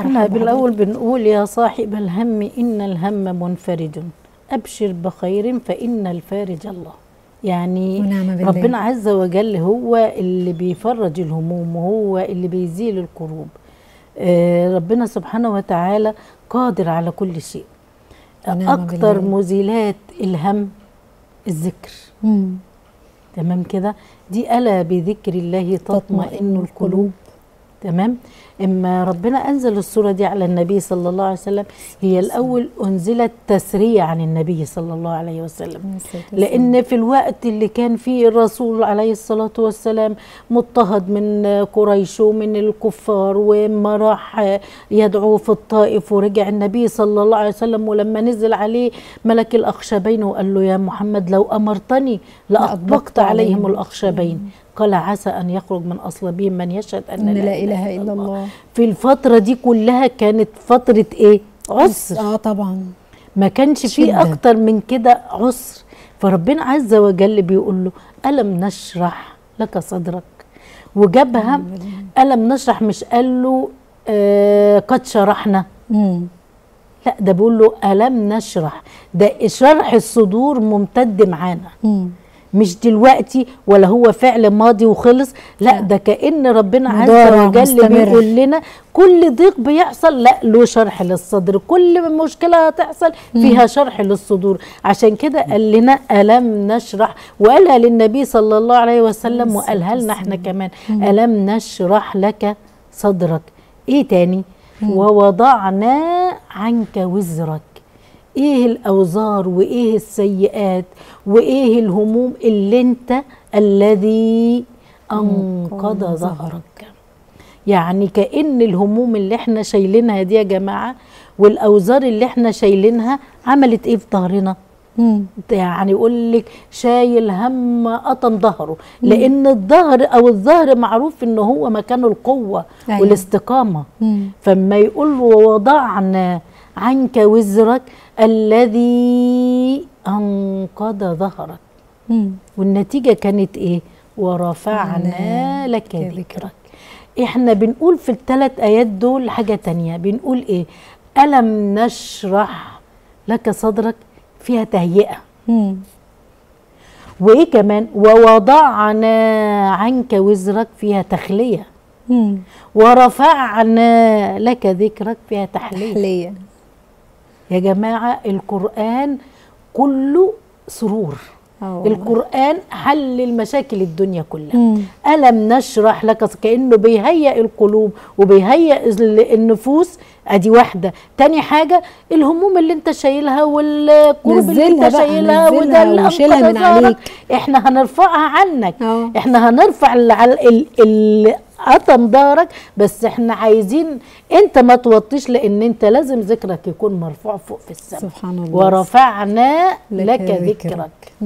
احنا مرحبا بالاول بنقول يا صاحب الهم ان الهم منفرج ابشر بخير فان الفارج الله يعني ونعم بالله. ربنا عز وجل هو اللي بيفرج الهموم وهو اللي بيزيل الكروب آه، ربنا سبحانه وتعالى قادر على كل شيء ونعم اكتر بالله. مزيلات الهم الذكر مم. تمام كده دي الا بذكر الله تطمئن القلوب تمام اما ربنا انزل السوره دي على النبي صلى الله عليه وسلم هي الاول انزلت تسريه عن النبي صلى الله عليه وسلم لان في الوقت اللي كان فيه الرسول عليه الصلاه والسلام مضطهد من قريش ومن الكفار وما راح يدعو في الطائف ورجع النبي صلى الله عليه وسلم ولما نزل عليه ملك الاخشبين وقال له يا محمد لو امرتني لاطبقت عليهم الاخشبين قال عسى ان يخرج من اصلابهم من يشهد ان ان لا اله الا الله في الفتره دي كلها كانت فتره ايه عسر اه طبعا ما كانش فيه شدة. اكتر من كده عسر فربنا عز وجل بيقول له الم نشرح لك صدرك وجابها الم نشرح مش قال له آه قد شرحنا مم. لا ده بيقول له الم نشرح ده شرح الصدور ممتد معانا مم. مش دلوقتي ولا هو فعل ماضي وخلص لا ده كأن ربنا عز مضارع وجل مستمر. بيقول لنا كل ضيق بيحصل لا له شرح للصدر كل مشكلة هتحصل فيها شرح للصدور عشان كده قال لنا ألم نشرح وقالها للنبي صلى الله عليه وسلم وقالها لنا احنا كمان ألم نشرح لك صدرك ايه تاني ووضعنا عنك وزرك ايه الاوزار وايه السيئات وايه الهموم اللي انت الذي انقض ظهرك يعني كأن الهموم اللي احنا شايلينها دي يا جماعة والأوزار اللي احنا شايلينها عملت ايه في ظهرنا مم. يعني يقول لك شايل هم قطم ظهره لأن الظهر أو الظهر معروف إن هو مكان القوة أيوة. والاستقامة مم. فما يقول ووضعنا عنك وزرك الذي أنقض ظهرك مم. والنتيجة كانت إيه ورفعنا رفعنا لك لك ذكرك إحنا بنقول في الثلاث آيات دول حاجة تانية بنقول إيه ألم نشرح لك صدرك فيها تهيئة مم. وإيه كمان ووضعنا عنك وزرك فيها تخلية مم. ورفعنا لك ذكرك فيها تحلية تحلية يا جماعة القرآن كله سرور آه والله. القرآن حل المشاكل الدنيا كلها مم. ألم نشرح لك كأنه بيهيئ القلوب وبيهيئ ال- النفوس ادي واحدة تاني حاجة الهموم اللي انت شايلها والكروب اللي نزلها انت بقى، شايلها نزلها وده اللي وشيلها أنقذ من ظهرك. عليك. احنا هنرفعها عنك اه. احنا هنرفع اللي على ال- اللي قطم ظهرك بس احنا عايزين انت ما توطيش لان انت لازم ذكرك يكون مرفوع فوق في السماء سبحان الله ورفعنا لك لك ذكرك. ذكرك